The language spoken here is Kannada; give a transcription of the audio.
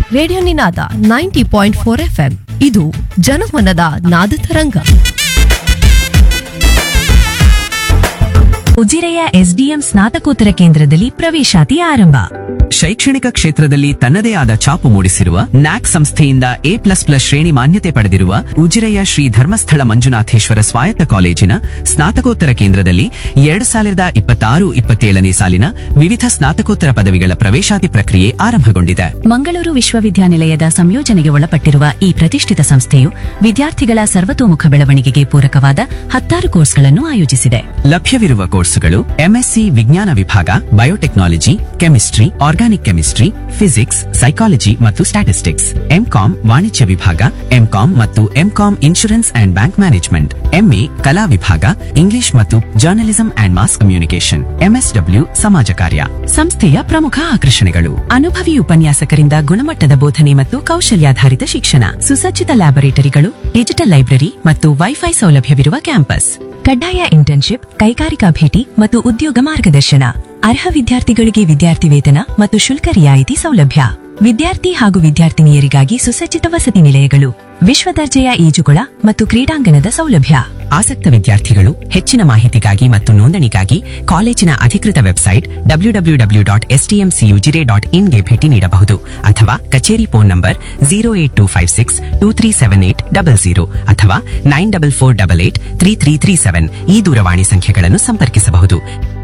radio Ninaada ninety point four FM ಇದು ಜನಮನದ ನಾದ ತರಂಗ ಉಜಿರೆಯ ಎಸ್ಡಿಎಂ ಸ್ನಾತಕೋತ್ತರ ಕೇಂದ್ರದಲ್ಲಿ ಪ್ರವೇಶಾತಿ ಆರಂಭ ಶೈಕ್ಷಣಿಕ ಕ್ಷೇತ್ರದಲ್ಲಿ ತನ್ನದೇ ಆದ ಛಾಪು ಮೂಡಿಸಿರುವ ನ್ಯಾಕ್ ಸಂಸ್ಥೆಯಿಂದ ಎ ಪ್ಲಸ್ ಪ್ಲಸ್ ಶ್ರೇಣಿ ಮಾನ್ಯತೆ ಪಡೆದಿರುವ ಉಜಿರೆಯ ಶ್ರೀ ಧರ್ಮಸ್ಥಳ ಮಂಜುನಾಥೇಶ್ವರ ಸ್ವಾಯತ್ತ ಕಾಲೇಜಿನ ಸ್ನಾತಕೋತ್ತರ ಕೇಂದ್ರದಲ್ಲಿ ಎರಡ್ ಸಾವಿರದ ಇಪ್ಪತ್ತಾರು ಇಪ್ಪತ್ತೇಳನೇ ಸಾಲಿನ ವಿವಿಧ ಸ್ನಾತಕೋತ್ತರ ಪದವಿಗಳ ಪ್ರವೇಶಾತಿ ಪ್ರಕ್ರಿಯೆ ಆರಂಭಗೊಂಡಿದೆ ಮಂಗಳೂರು ವಿಶ್ವವಿದ್ಯಾನಿಲಯದ ಸಂಯೋಜನೆಗೆ ಒಳಪಟ್ಟಿರುವ ಈ ಪ್ರತಿಷ್ಠಿತ ಸಂಸ್ಥೆಯು ವಿದ್ಯಾರ್ಥಿಗಳ ಸರ್ವತೋಮುಖ ಬೆಳವಣಿಗೆಗೆ ಪೂರಕವಾದ ಹತ್ತಾರು ಕೋರ್ಸ್ಗಳನ್ನು ಆಯೋಜಿಸಿದೆ ಲಭ್ಯವಿರುವ ಕೋರ್ಸುಗಳು ಎಂಎಸ್ಸಿ ವಿಜ್ಞಾನ ವಿಭಾಗ biotechnology chemistry organic chemistry physics psychology ಮತ್ತು ಸ್ಟ್ಯಾಟಿಸ್ಟಿಕ್ಸ್ ಎಂಕಾಂ ವಾಣಿಜ್ಯ ವಿಭಾಗ ಎಂಕಾಂ ಮತ್ತು MCom insurance and bank management MA ಕಲಾ ವಿಭಾಗ ಇಂಗ್ಲಿಷ್ ಮತ್ತು journalism and mass communication MSW ಸಮಾಜ ಕಾರ್ಯ ಸಂಸ್ಥೆಯ ಪ್ರಮುಖ ಆಕರ್ಷಣೆಗಳು ಅನುಭವಿ ಉಪನ್ಯಾಸಕರಿಂದ ಗುಣಮಟ್ಟದ ಬೋಧನೆ ಮತ್ತು ಕೌಶಲ್ಯಾಧಾರಿತ ಶಿಕ್ಷಣ ಸುಸಜ್ಜಿತ ಲ್ಯಾಬೊರೇಟರಿಗಳು ಡಿಜಿಟಲ್ ಲೈಬ್ರರಿ ಮತ್ತು ವೈಫೈ ಸೌಲಭ್ಯವಿರುವ ಕ್ಯಾಂಪಸ್ ಕಡ್ಡಾಯ ಇಂಟರ್ನ್ಶಿಪ್ ಕೈಗಾರಿಕಾ ಭೇಟಿ ಮತ್ತು ಉದ್ಯೋಗ ಮಾರ್ಗದರ್ಶನ ಅರ್ಹ ವಿದ್ಯಾರ್ಥಿಗಳಿಗೆ ವಿದ್ಯಾರ್ಥಿ ವೇತನ ಮತ್ತು ಶುಲ್ಕ ರಿಯಾಯಿತಿ ಸೌಲಭ್ಯ ವಿದ್ಯಾರ್ಥಿ ಹಾಗೂ ವಿದ್ಯಾರ್ಥಿನಿಯರಿಗಾಗಿ ಸುಸಜ್ಜಿತ ವಸತಿ ನಿಲಯಗಳು ವಿಶ್ವ ದರ್ಜೆಯ ಈಜುಕೊಳ ಮತ್ತು ಕ್ರೀಡಾಂಗಣದ ಸೌಲಭ್ಯ ಆಸಕ್ತ ವಿದ್ಯಾರ್ಥಿಗಳು ಹೆಚ್ಚಿನ ಮಾಹಿತಿಗಾಗಿ ಮತ್ತು ನೋಂದಣಿಗಾಗಿ ಕಾಲೇಜಿನ ಅಧಿಕೃತ website W W W dot ಎಸ್ಟಿಎಂಸಿಯುಜಿರೆ ಡಾಟ್ ಇನ್ಗೆ ಭೇಟಿ ನೀಡಬಹುದು ಅಥವಾ ಕಚೇರಿ phone number zero eight two five six two three seven eight double zero ಅಥವಾ nine double four double eight three three three seven ಈ ದೂರವಾಣಿ ಸಂಖ್ಯೆಗಳನ್ನು ಸಂಪರ್ಕಿಸಬಹುದು